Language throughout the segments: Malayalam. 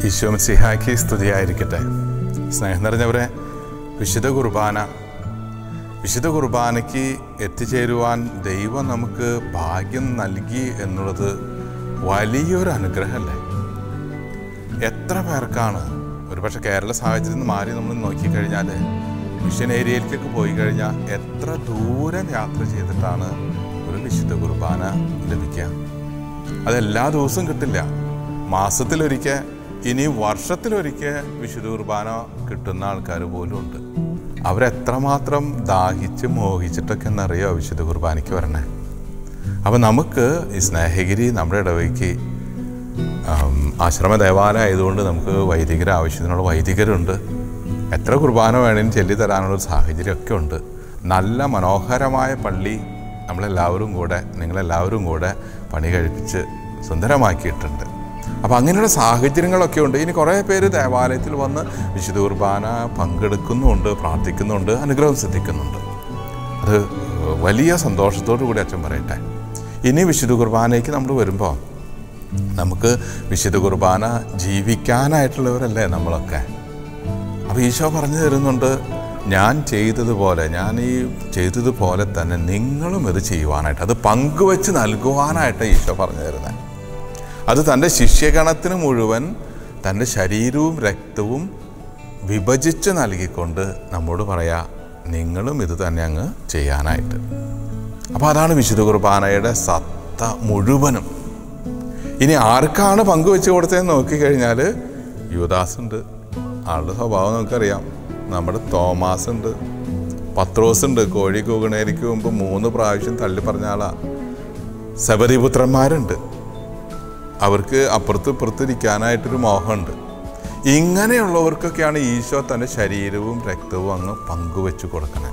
ഈശോ സിഹാക്കി സ്തുതിയായിരിക്കട്ടെ സ്നേഹം നിറഞ്ഞവരെ വിശുദ്ധ കുർബാന വിശുദ്ധ കുർബാനയ്ക്ക് എത്തിച്ചേരുവാൻ ദൈവം നമുക്ക് ഭാഗ്യം നൽകി എന്നുള്ളത് വലിയൊരു അനുഗ്രഹമല്ലേ എത്ര പേർക്കാണ് ഒരുപക്ഷെ കേരള സാഹചര്യത്തിൽ നിന്ന് മാറി നമ്മൾ നോക്കിക്കഴിഞ്ഞാൽ മിഷൻ ഏരിയയിലേക്കൊക്കെ പോയി കഴിഞ്ഞാൽ എത്ര ദൂരം യാത്ര ചെയ്തിട്ടാണ് ഒരു വിശുദ്ധ കുർബാന ലഭിക്കുക അതെല്ലാ ദിവസവും കിട്ടില്ല മാസത്തിലൊരിക്കൽ ഇനി വർഷത്തിലൊരിക്കൽ വിശുദ്ധ കുർബാന കിട്ടുന്ന ആൾക്കാർ പോലും ഉണ്ട് അവരെത്രമാത്രം ദാഹിച്ച് മോഹിച്ചിട്ടൊക്കെ എന്നറിയോ വിശുദ്ധ കുർബാനയ്ക്ക് വരണേ അപ്പം നമുക്ക് ഈ സ്നേഹഗിരി നമ്മുടെ ഇടവയ്ക്ക് ആം, ആശ്രമ ദേവാലയം ആയതുകൊണ്ട് നമുക്ക് വൈദികർ ആവശ്യത്തിനുള്ള വൈദികരുണ്ട് എത്ര കുർബാന വേണേലും ചൊല്ലിത്തരാനുള്ള ഒരു സാഹചര്യമൊക്കെ ഉണ്ട് നല്ല മനോഹരമായ പള്ളി നമ്മളെല്ലാവരും കൂടെ നിങ്ങളെല്ലാവരും കൂടെ പണി കഴിപ്പിച്ച് സുന്ദരമാക്കിയിട്ടുണ്ട് അപ്പോൾ അങ്ങനെയുള്ള സാഹചര്യങ്ങളൊക്കെ ഉണ്ട് ഇനി കുറേ പേര് ദേവാലയത്തിൽ വന്ന് വിശുദ്ധ കുർബാന പങ്കെടുക്കുന്നുണ്ട് പ്രാർത്ഥിക്കുന്നുണ്ട് അനുഗ്രഹം ശ്രദ്ധിക്കുന്നുണ്ട് അത് വലിയ സന്തോഷത്തോടു കൂടി അച്ഛൻ പറയട്ടെ ഇനി വിശുദ്ധ കുർബാനയ്ക്ക് നമ്മൾ വരുമ്പോൾ നമുക്ക് വിശുദ്ധ കുർബാന ജീവിക്കാനായിട്ടുള്ളവരല്ലേ നമ്മളൊക്കെ അപ്പോൾ ഈശോ പറഞ്ഞു തരുന്നുണ്ട് ഞാൻ ചെയ്തതുപോലെ ഞാൻ ഈ ചെയ്തതുപോലെ തന്നെ നിങ്ങളും ഇത് ചെയ്യുവാനായിട്ട് അത് പങ്കുവെച്ച് നൽകുവാനായിട്ട് ഈശോ പറഞ്ഞു തരുന്നത് അത് തൻ്റെ ശിഷ്യഗണത്തിന് മുഴുവൻ തൻ്റെ ശരീരവും രക്തവും വിഭജിച്ച് നൽകിക്കൊണ്ട് നമ്മോട് പറയാ നിങ്ങളും ഇത് തന്നെ അങ്ങ് ചെയ്യാനായിട്ട് അപ്പോൾ അതാണ് വിശുദ്ധ കുർബാനയുടെ സത്ത മുഴുവനും ഇനി ആർക്കാണ് പങ്കുവെച്ച് കൊടുത്തതെന്ന് നോക്കിക്കഴിഞ്ഞാൽ യുവദാസ് ഉണ്ട് ആളുടെ സ്വഭാവം നമുക്കറിയാം നമ്മുടെ തോമാസ് ഉണ്ട് പത്രോസ് ഉണ്ട് കോഴി കൂകണേരിക്ക് മുമ്പ് മൂന്ന് പ്രാവശ്യം തള്ളി പറഞ്ഞ ആളാ സബരിപുത്രന്മാരുണ്ട് അവർക്ക് അപ്പുറത്ത് ഇപ്പുറത്ത് ഇരിക്കാനായിട്ടൊരു മോഹമുണ്ട് ഇങ്ങനെയുള്ളവർക്കൊക്കെയാണ് ഈശോ തൻ്റെ ശരീരവും രക്തവും അങ്ങ് പങ്കുവെച്ച് കൊടുക്കണേ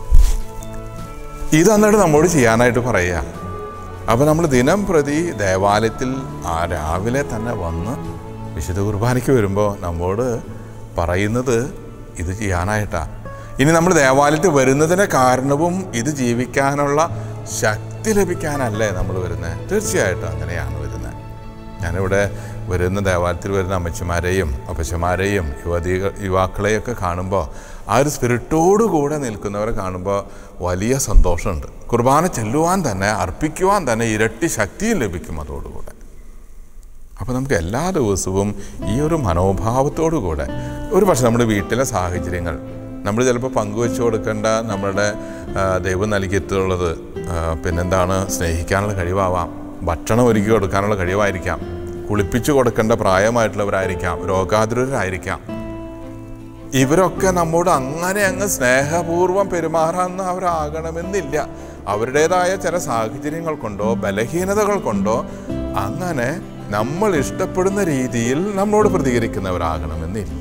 ഇത് എന്നിട്ട് നമ്മോട് ചെയ്യാനായിട്ട് പറയുക അപ്പോൾ നമ്മൾ ദിനം പ്രതി ദേവാലയത്തിൽ ആ രാവിലെ തന്നെ വന്ന് വിശുദ്ധ കുർബാനയ്ക്ക് വരുമ്പോൾ നമ്മോട് പറയുന്നത് ഇത് ചെയ്യാനായിട്ടാണ് ഇനി നമ്മൾ ദേവാലയത്തിൽ വരുന്നതിന് കാരണവും ഇത് ജീവിക്കാനുള്ള ശക്തി ലഭിക്കാനല്ലേ നമ്മൾ വരുന്നത് തീർച്ചയായിട്ടും അങ്ങനെയാണ് വരുന്നത് ഞാനിവിടെ വരുന്ന ദേവാലയത്തിൽ വരുന്ന അമ്മച്ചിമാരെയും അപ്പച്ചമാരെയും യുവതികൾ യുവാക്കളെയൊക്കെ കാണുമ്പോൾ ആ ഒരു സ്പിരിറ്റോടു കൂടെ നിൽക്കുന്നവരെ കാണുമ്പോൾ വലിയ സന്തോഷമുണ്ട് കുർബാന ചെല്ലുവാൻ തന്നെ അർപ്പിക്കുവാൻ തന്നെ ഇരട്ടി ശക്തിയും ലഭിക്കും അതോടുകൂടെ അപ്പോൾ നമുക്ക് എല്ലാ ദിവസവും ഈ ഒരു മനോഭാവത്തോടു കൂടെ ഒരു പക്ഷേ നമ്മുടെ വീട്ടിലെ സാഹചര്യങ്ങൾ നമ്മൾ ചിലപ്പോൾ പങ്കുവെച്ചു കൊടുക്കേണ്ട നമ്മളുടെ ആ, ദൈവം നൽകിയിട്ടുള്ളത് ആ, പിന്നെന്താണ് സ്നേഹിക്കാനുള്ള കഴിവാവാം ഭക്ഷണം ഒരുക്കി കൊടുക്കാനുള്ള കഴിവായിരിക്കാം കുളിപ്പിച്ചു കൊടുക്കേണ്ട പ്രായമായിട്ടുള്ളവരായിരിക്കാം രോഗാതുരരായിരിക്കാം ഇവരൊക്കെ നമ്മോട് അങ്ങനെ അങ്ങ് സ്നേഹപൂർവ്വം പെരുമാറാൻ അവരാകണമെന്നില്ല അവരുടേതായ ചില സാഹചര്യങ്ങൾ കൊണ്ടോ ബലഹീനതകൾ കൊണ്ടോ അങ്ങനെ നമ്മൾ ഇഷ്ടപ്പെടുന്ന രീതിയിൽ നമ്മളോട് പ്രതികരിക്കുന്നവരാകണമെന്നില്ല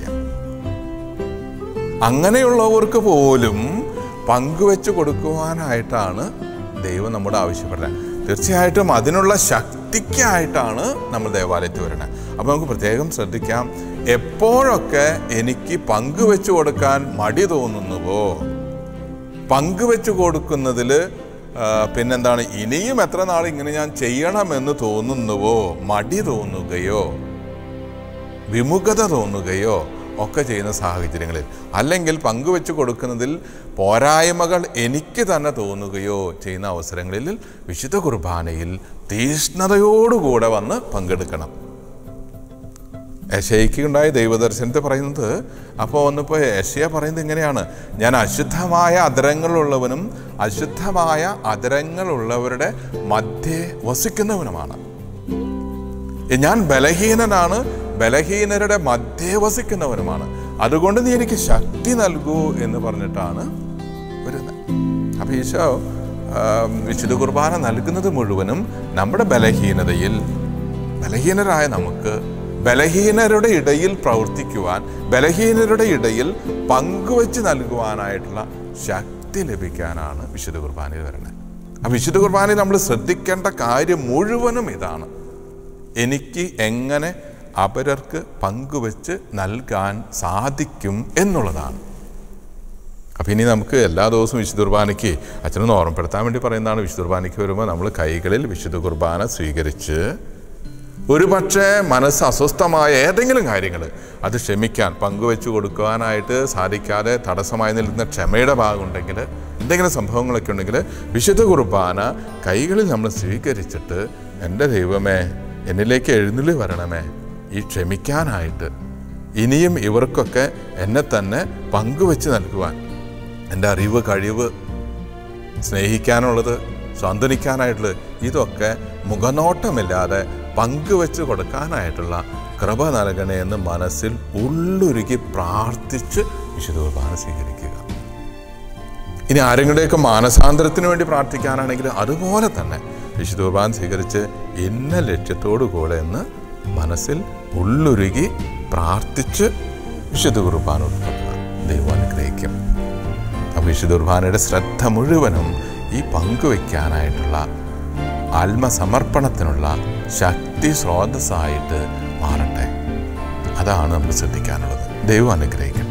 അങ്ങനെയുള്ളവർക്ക് പോലും പങ്കുവെച്ച് കൊടുക്കുവാനായിട്ടാണ് ദൈവം നമ്മോട് ആവശ്യപ്പെടുന്നത് തീർച്ചയായിട്ടും അതിനുള്ള ശക്തിക്കായിട്ടാണ് നമ്മൾ ദേവാലയത്തിൽ വരുന്നത് അപ്പോൾ നമുക്ക് പ്രത്യേകം ശ്രദ്ധിക്കാം എപ്പോഴൊക്കെ എനിക്ക് പങ്കുവെച്ച് കൊടുക്കാൻ മടി തോന്നുന്നുവോ പങ്കുവെച്ച് കൊടുക്കുന്നതിൽ പിന്നെന്താണ് ഇനിയും എത്ര നാൾ ഇങ്ങനെ ഞാൻ ചെയ്യണമെന്ന് തോന്നുന്നുവോ മടി തോന്നുകയോ വിമുഖത തോന്നുകയോ ഒക്കെ ചെയ്യുന്ന സാഹചര്യങ്ങളിൽ അല്ലെങ്കിൽ പങ്കുവെച്ച് കൊടുക്കുന്നതിൽ പോരായ്മകൾ എനിക്ക് തന്നെ തോന്നുകയോ ചെയ്യുന്ന അവസരങ്ങളിൽ വിശുദ്ധ കുർബാനയിൽ തീഷ്ണതയോടുകൂടെ വന്ന് പങ്കെടുക്കണം യശയ്ക്ക് ഉണ്ടായ ദൈവദർശനത്തെ പറയുന്നത് അപ്പോൾ വന്നിപ്പോൾ യശയ പറയുന്നത് ഇങ്ങനെയാണ് ഞാൻ അശുദ്ധമായ അതരങ്ങളുള്ളവനും അശുദ്ധമായ അതരങ്ങളുള്ളവരുടെ മധ്യേ വസിക്കുന്നവനുമാണ് ഞാൻ ബലഹീനനാണ് ബലഹീനരുടെ മധ്യേ വസിക്കുന്നവനുമാണ് അതുകൊണ്ട് നീ എനിക്ക് ശക്തി നൽകൂ എന്ന് പറഞ്ഞിട്ടാണ് വരുന്നത് അപ്പോൾ ഈശോ ആ, വിശുദ്ധ കുർബാന നൽകുന്നത് മുഴുവനും നമ്മുടെ ബലഹീനതയിൽ ബലഹീനരായ നമുക്ക് ബലഹീനരുടെ ഇടയിൽ പ്രവർത്തിക്കുവാൻ ബലഹീനരുടെ ഇടയിൽ പങ്കുവെച്ച് നൽകുവാനായിട്ടുള്ള ശക്തി ലഭിക്കാനാണ് വിശുദ്ധ കുർബാനയിൽ വരുന്നത് ആ വിശുദ്ധ കുർബാനയിൽ നമ്മൾ ശ്രദ്ധിക്കേണ്ട കാര്യം മുഴുവനും ഇതാണ് എനിക്ക് എങ്ങനെ അപരർക്ക് പങ്കുവെച്ച് നൽകാൻ സാധിക്കും എന്നുള്ളതാണ് അപ്പം ഇനി നമുക്ക് എല്ലാ ദിവസവും വിശുദ്ധ കുർബാനയ്ക്ക് അച്ഛനൊന്ന് ഓർമ്മപ്പെടുത്താൻ വേണ്ടി പറയുന്നതാണ് വിശുദ്ധ കുർബാനയ്ക്ക് വരുമ്പോൾ നമ്മൾ കൈകളിൽ വിശുദ്ധ കുർബാന സ്വീകരിച്ച് ഒരു പക്ഷേ മനസ്സ് അസ്വസ്ഥമായ ഏതെങ്കിലും കാര്യങ്ങൾ അത് ക്ഷമിക്കാൻ പങ്കുവെച്ചു കൊടുക്കുവാനായിട്ട് സാധിക്കാതെ തടസ്സമായി നിൽക്കുന്ന ക്ഷമയുടെ ഭാഗമുണ്ടെങ്കിൽ എന്തെങ്കിലും സംഭവങ്ങളൊക്കെ ഉണ്ടെങ്കിൽ വിശുദ്ധ കുർബാന കൈകളിൽ നമ്മൾ സ്വീകരിച്ചിട്ട് എൻ്റെ ദൈവമേ എന്നിലേക്ക് എഴുന്നള്ളി വരണമേ ഈ ക്ഷമിക്കാനായിട്ട് ഇനിയും ഇവർക്കൊക്കെ എന്നെ തന്നെ പങ്കുവെച്ച് നൽകുവാൻ എൻ്റെ അറിവ് കഴിവ് സ്നേഹിക്കാനുള്ളത് സ്വാന്തനിക്കാനായിട്ടുള്ളത് ഇതൊക്കെ മുഖനോട്ടമില്ലാതെ പങ്കുവെച്ച് കൊടുക്കാനായിട്ടുള്ള കൃപ നൽകണേ എന്ന് മനസ്സിൽ ഉള്ളൊരുക്കി പ്രാർത്ഥിച്ച് വിശുദ്ധ കുർബാന സ്വീകരിക്കുക ഇനി ആരെങ്കിലുടെയൊക്കെ മാനസാന്തരത്തിന് വേണ്ടി പ്രാർത്ഥിക്കാനാണെങ്കിൽ അതുപോലെ തന്നെ വിശുദ്ധ കുർബാന സ്വീകരിച്ച് ഇന്ന ലക്ഷ്യത്തോടു കൂടെ എന്ന് മനസ്സിൽ ഉള്ളുരുകി പ്രാർത്ഥിച്ച് വിശുദ്ധ കുർബാന ഉൾപ്പെടുക ദൈവം അനുഗ്രഹിക്കും അപ്പോൾ വിശുദ്ധ കുർബാനയുടെ ശ്രദ്ധ മുഴുവനും ഈ പങ്കുവയ്ക്കാനായിട്ടുള്ള ആത്മസമർപ്പണത്തിനുള്ള ശക്തി സ്രോതസ്സായിട്ട് മാറട്ടെ അതാണ് നമ്മൾ ശ്രദ്ധിക്കാനുള്ളത് ദൈവം അനുഗ്രഹിക്കും